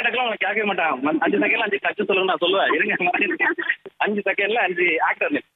டக்குலாம் உனக்கு கேட்கவே மாட்டான் அஞ்சு செகண்ட்ல அஞ்சு கட்சி சொல்லுங்க நான் சொல்லுவேன் இருங்க அஞ்சு செகண்ட்ல அஞ்சு ஆக்டர் நேம்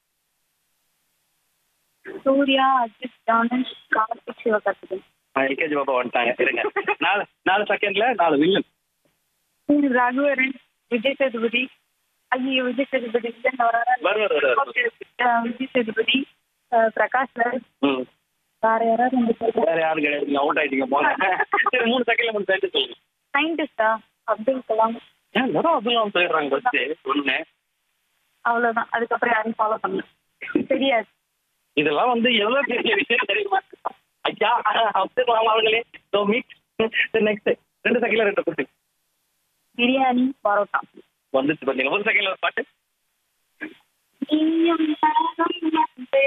சூர்யா அஜித் தானன் கார்த்திக் சிவகார்த்திகேயன் எல்கேஜி பாப்பா வந்துட்டாங்க இருங்க நாலு நாலு செகண்ட்ல நாலு வில்லன் ரகுவரன் விஜய் சேதுபதி ஐயோ விஜய் சேதுபதி வில்லன் வராரா? வருவார் வருவார் Okay, அஹ் விஜய் சேதுபதி அஹ் பிரகாஷ் ராஜ் ம் வேற யாராவது ரெண்டு பேர் வேற யாரும் கிடையாது நீங்க அவுட் ஆயிட்டீங்க போங்க சரி மூணு செகண்ட்ல மூணு செகண்ட் சொல்லுங்க சயின்டிஸ்டா அப்துல் கலாம் ஏன் வெறும் அதெல்லாம் சொல்லிடுறாங்க ஃபர்ஸ்ட் ஒண்ணு அவ்வளவுதான் அதுக்கப்புறம் யாரையும் ஃபாலோ பண்ணல தெரியாது இதெல்லாம் வந்து எவ்வளவு பெரிய விஷயம் தெரியுமா ஐயா அப்துல் கலாம் அவர்களே ஸோ மீட் நெக்ஸ்ட் ரெண்டு செகண்ட்ல ரெண்டு குட்டி பிரியாணி பரோட்டா வந்துச்சு பாத்தீங்க ஒரு செகண்ட்ல ஒரு பாட்டு நீயும் நானும் வந்து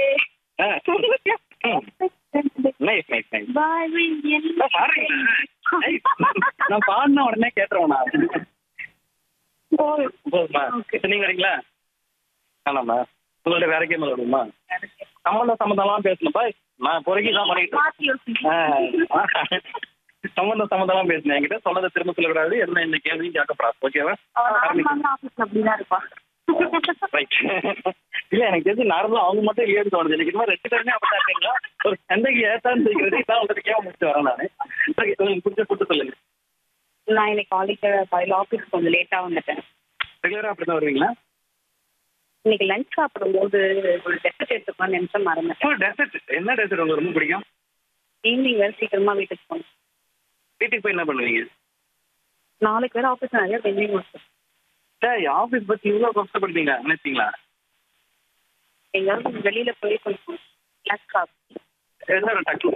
நைஸ் நைஸ் நைஸ் வாழ்வில் என்ன பாருங்களேன் Nice. நான் பாடின உடனே கேட்டுருவேன் நான் போதும். போதுமா Okay. சரி, நீங்க வரீங்களா ஆனாமா உங்கள்ட்ட வேற கேம் விளையாடுமா சம்மந்தம் சம்மந்தம்லாம் பேசணும்ப்பா நான் பொறுக்கி தான் பண்ணிட்டு மாத்தி யோசிங்க. ஆ. சம்மந்தம் சம்மந்தம்லாம் பேசினேன் என்கிட்ட சொன்னதை திரும்ப சொல்லக்கூடாது என்ன இந்த கேள்வியும் கேட்கப்படாது ஓகேவா அவன் நார்மலான ஆபீஸ்ல அப்படிதான் இருப்பா ரைட் இல்ல எனக்கு தெரிஞ்சு நார்மலா அவங்க மட்டும் இல்லையான்னு தோணுது எனக்கு இது மாதிரி ரெண்டு பேருமே அப்படிதான் இருக்கீங்களா ஒரு சண்டைக்கு ஏத்தான்னு சொல்லிக்கிறது இதான் உங்களுக்கு கேட்க முடிச்சு வரேன் நானு சரி, உங்களுக்கு பிடிச்ச ஃபுட்டு சொல்லுங்க நான் இன்னைக்கு காலேஜ் காலையில் ஆஃபீஸ் கொஞ்சம் லேட்டா வந்துட்டேன் ரெகுலரா அப்படிதான் வருவீங்களா இன்னைக்கு லஞ்ச் சாப்பிடும்போது ஒரு டெஸ்ட் எடுத்துக்கலாம்னு நிமிஷம் மறந்துட்டேன் டெசர்ட் என்ன டெசர்ட் உங்களுக்கு ரொம்ப பிடிக்கும் ஈவினிங் வேறு சீக்கிரமா வீட்டுக்கு போகணும் வீட்டுக்கு போய் என்ன பண்ணுவீங்க நாளைக்கு வேற ஆஃபீஸ் நிறைய பெண்டிங் இருக்கு சார் ஆஃபீஸ் பத்தி இவ்வளோ கஷ்டப்படுத்தீங்க நினைச்சீங்களா எங்கேயாவது வெளியில போய் கொஞ்சம் லஞ்ச் சாப்பிட்டு என்ன டக்கு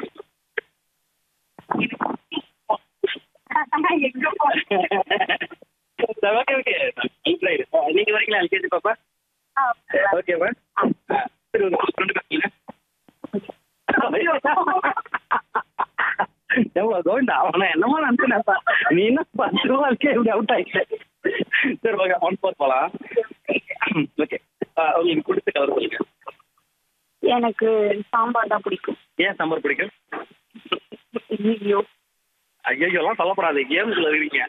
எங்க போறேன் ஓகே ஓகே நீங்க வரீங்களா எல்கேஜி பாப்பா ஓகேவா சரி ஒரு ரெண்டு பேர் எவ்வளோ கோவிந்தா அவனை என்னமோ நினச்சினப்பா நீ என்ன பத்து ரூபா இருக்கே இப்படி அவுட் ஆயிட்ட சரி ஓகே ஒன் ஃபோர் போகலாம் ஓகே உங்களுக்கு கொடுத்த கலர் சொல்லுங்க எனக்கு சாம்பார் தான் பிடிக்கும் ஏன் சாம்பார் பிடிக்கும் ஐயோ ஐயோலாம் சொல்லப்படாது கேம்ஸ்ல இருக்கீங்க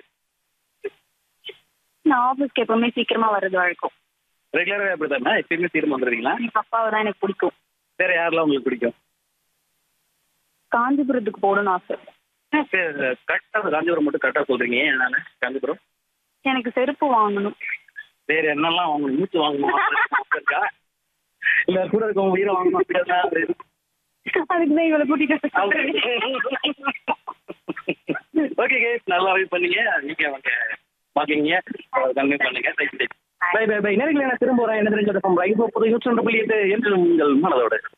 நான் ஆஃபீஸ்க்கு எப்பவுமே சீக்கிரமா வர்றது வழக்கம் ரெகுலராக எப்படி தானே எப்பயுமே சீக்கிரம் வந்துடுவீங்களா எங்க அப்பாவை தான் எனக்கு பிடிக்கும் வேற யாரெல்லாம் உங்களுக்கு பிடிக்கும் காஞ்சிபுரத்துக்கு போகணும்னு ஆசை கரெக்டாக காஞ்சிபுரம் மட்டும் கரெக்டாக சொல்றீங்க ஏன் நான் காஞ்சிபுரம் எனக்கு செருப்பு வாங்கணும் வேற என்னெல்லாம் வாங்கணும் மூச்சு வாங்கணும் இருக்கா இல்ல கூட இருக்கவங்க உயிரை வாங்கணும் அப்படியா அதுக்கு தான் இவளை கூட்டிட்டு ஓகே கேஸ் நல்லா வெயிட் பண்ணீங்க நீங்க அவங்க பாக்கீங்க கன்வே பண்ணுங்க பை பை பை நேரில் நான் திரும்ப வரேன் என்ன தெரிஞ்ச லைவ் புது யூஸ் புள்ளி எட்டு என்று உங்கள் மனதோட